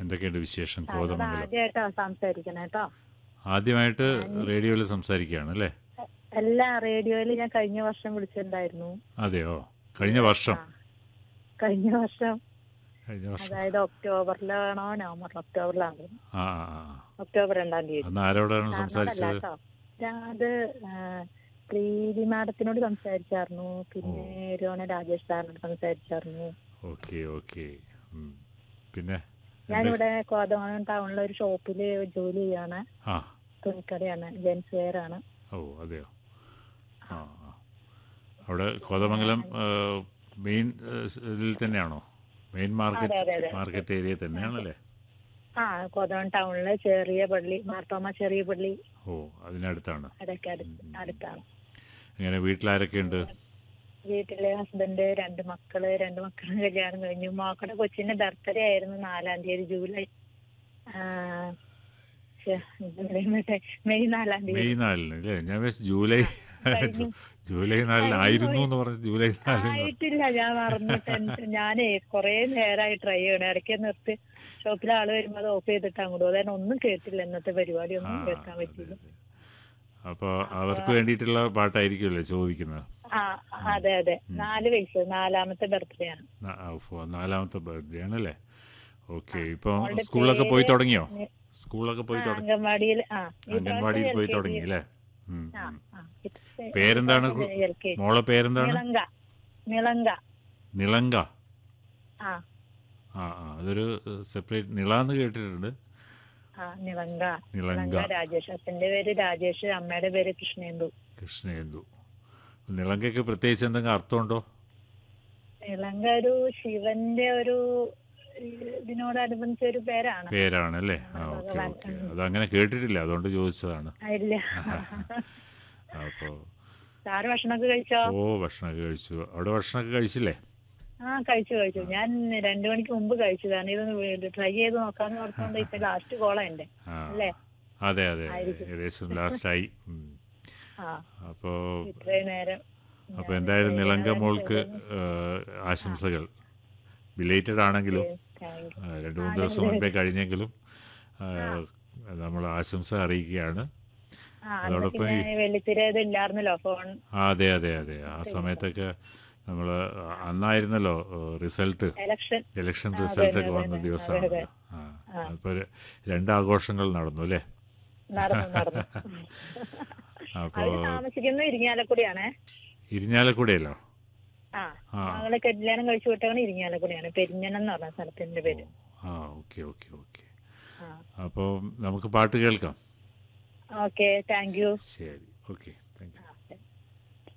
എന്തൊക്കെയുണ്ട് വിശേഷം അത് കോതമംഗലം ആദ്യമായിട്ടാ സംസാരിക്കണേ കേട്ടോ ആദ്യമായിട്ട് റേഡിയോയിൽ സംസാരിക്കുകയാണ് അല്ലേ എല്ലാ റേഡിയോയിൽ ഞാൻ കഴിഞ്ഞ വർഷം വിളിച്ചിട്ടുണ്ടായിരുന്നു അതെയോ കഴിഞ്ഞ വർഷം ആ. കഴിഞ്ഞ വർഷം കഴിഞ്ഞ വർഷം അതായത് ഒക്ടോബറിലാണോ നവംബർ ഒക്ടോബറിലാണ് ആ ആ ആ. ഒക്ടോബർ രണ്ടാം തീയതി അന്ന് ആരോടാണ് കാരണമല്ല സംസാരിച്ചത് കേട്ടോ ഞാൻ അത് ആ, പ്രീതി മാഡത്തിനോട് സംസാരിച്ചായിരുന്നു പിന്നെ രോണ രാജേഷ് സാറിനോട് സംസാരിച്ചായിരുന്നു ഓക്കെ ഓക്കെ ഉം. പിന്നെ എന്ത്? ഞാനിവിടെ കോതമംഗലം ടൗണിലെ ഒരു ഷോപ്പിൽ ജോലി ചെയ്യാണ് ആ തുണിക്കടയാണ് ജെൻസ് വെയർ ആണ് ഓ അതെയോ ആ ആ. അവിടെ കോതമംഗലം മെയിൻ ഇതിൽ തന്നെയാണോ മെയിൻ അതെ, അതെ, മാർക്കറ്റ് അതെ. മാർക്കറ്റ് ഏരിയ തന്നെയാണല്ലേ ആ കോതമംഗലം ടൗണിലെ ചെറിയ പള്ളി മാർത്തോമ ചെറിയ പള്ളി ഓ അതിനടുത്താണ് അതൊക്കെ അടുത്ത് അടുത്താണ് ഇങ്ങനെ വീട്ടിലാരൊക്കെയുണ്ട് വീട്ടിലെ ഹസ്ബൻഡ് രണ്ട് മക്കള് രണ്ട് മക്കള് കല്യാണം കഴിഞ്ഞു മോക്കടെ കൊച്ചിന്റെ ബർത്ത്ഡേ ആയിരുന്നു നാലാം തീയതി ജൂലൈ ആ, ശ്ശെ, ജൂലൈ മറ്റേ മെയ് നാലാം തീയതി മെയ് നാലിന് അല്ലേ ഞാൻ വിചാരിച്ചു ജൂലൈ കഴിഞ്ഞു. ജൂലൈ നാലിന് ആയിരുന്നു എന്ന് പറഞ്ഞു ജൂലൈ നാലിന് ആയിട്ടില്ല ഞാൻ മറന്നിട്ട് എന്ത് ഞാനേ കൊറേ നേരമായി ട്രൈ ചെയ്യണം ഇടയ്ക്ക് നിർത്തി ഷോപ്പിലെ ആള് വരുമ്പോ അത് ഓഫ് ചെയ്തിട്ട് അങ്ങോട്ട് അതായത് ഒന്നും കേട്ടില്ല ഇന്നത്തെ പരിപാടി ആ, ഒന്നും കേൾക്കാൻ അതെ, പറ്റില്ല അതെ. അപ്പൊ അവർക്ക് വേണ്ടിയിട്ടുള്ള പാട്ടായിരിക്കുമല്ലോ ചോദിക്കുന്നത് ആ അതെ അതെ നാല് വയസ്സ് നാലാമത്തെ ബർത്ത്ഡേ ആണ് ന- ആ, ഫോ- നാലാമത്തെ ബർത്ത്ഡേ ആണല്ലേ ഓക്കെ ഇപ്പൊ അവളുടെ സ്കൂളിലൊക്കെ പോയി പേര് തുടങ്ങിയോ നി- സ്കൂളിലൊക്കെ പോയി ആ, തുടങ്ങി അംഗൻവാടിയിൽ ആ ഈ അംഗൻവാടിയിൽ പ്രാവശ്യം പോയി LKG. തുടങ്ങി അല്ലേ ഉം, ആ, ഉം. ആ. ഇപ്പൊ പേരെന്താണ് ഇപ്രാവശ്യം കു- LKG. മോളെ പേരെന്താണ് നിളങ്ക നിളങ്ക നിളങ്ക ആ ആ ആ അതൊരു സെപ്പറേറ്റ് നിളാന്ന് കേട്ടിട്ടുണ്ട് ആ നിളങ്ക നിളങ്ക നിളങ്ക രാജേഷ് അച്ഛന്റെ പേര് രാജേഷ് അമ്മയുടെ പേര് കൃഷ്ണേന്ദു കൃഷ്ണേന്ദു നിളങ്കയ്ക്ക് പ്രത്യേകിച്ച് എന്തെങ്കിലും അർത്ഥമുണ്ടോ നിളങ്ക ഒരു ശിവന്റെ ഒരു ഇതിനോടനുബന്ധിച്ച ഒരു പേരാണ് പേരാണല്ലേ ആ ഓക്കെ ഭഗവാൻ. ഓക്കെ അതങ്ങനെ കേട്ടിട്ടില്ല അതുകൊണ്ട് ചോദിച്ചതാണ് ആ, ഇല്ല അപ്പോൾ സാറ് ഭക്ഷണമൊക്കെ കഴിച്ചോ ഓ ഭക്ഷണമൊക്കെ കഴിച്ചു അവിടെ ഭക്ഷണമൊക്കെ കഴിച്ചില്ലേ ആ കഴിച്ചു കഴിച്ചു ഞാൻ രണ്ടു മണിക്ക് മുമ്പ് കഴിച്ചതാണ് ഇതൊന്ന് ട്രൈ ചെയ്ത് നോക്കാന്ന് ഓർത്തോണ്ട് ഇപ്പൊ ലാസ്റ്റ് കോള എന്റെ ആ അല്ലേ അതെ അതെ അതെ ആയിരിക്കും. ഏകദേശം ലാസ്റ്റായി ഉം. ആ അപ്പോൾ ഇത്രയും നേരം അപ്പോൾ എന്തായാലും നിളങ്ക മോൾക്ക് ആ, ആശംസകൾ ബിലേറ്റഡ് ആണെങ്കിലും താങ്ക് ആ, രണ്ട് മൂന്ന് ദിവസം മുൻപേ കഴിഞ്ഞെങ്കിലും നമ്മൾ ആശംസ അറിയിക്കുകയാണ് ആ അന്ന് അതോടൊപ്പം പിന്നെ വെള്ളിത്തിര ഇത് ഇല്ലായിരുന്നല്ലോ ഫോൺ ആ അതെ അതെ അതെ ആ സമയത്തൊക്കെ നമ്മൾ അന്നായിരുന്നല്ലോ റിസൾട്ട് ഇലക്ഷൻ ഇലക്ഷൻ ആ, റിസൾട്ട് അതെ, ഒക്കെ അതെ, വന്ന അതെ, ദിവസമാണ് അതെ. ആ അപ്പോൾ രണ്ട് ആഘോഷങ്ങൾ നടന്നു അല്ലേ നടന്നു നടന്നു അപ്പോൾ അവര് താമസിക്കുന്നത് ഇരിങ്ങാലക്കുടിയാണേ ഇരിഞ്ഞാലക്കുടയല്ലോ ആ ആ. ഞങ്ങളെ കല്യാണം കഴിച്ചു വിട്ടവണ് ഇരിങ്ങാലക്കുടിയാണ് പെരിഞ്ഞനം എന്ന് പറഞ്ഞ സ്ഥലത്തിന്റെ പേര് ആ ഓക്കെ ഓക്കെ ഓക്കെ ആ അപ്പോൾ നമുക്ക് പാട്ട് കേൾക്കാം ഓക്കെ താങ്ക് യു ശരി ഓക്കെ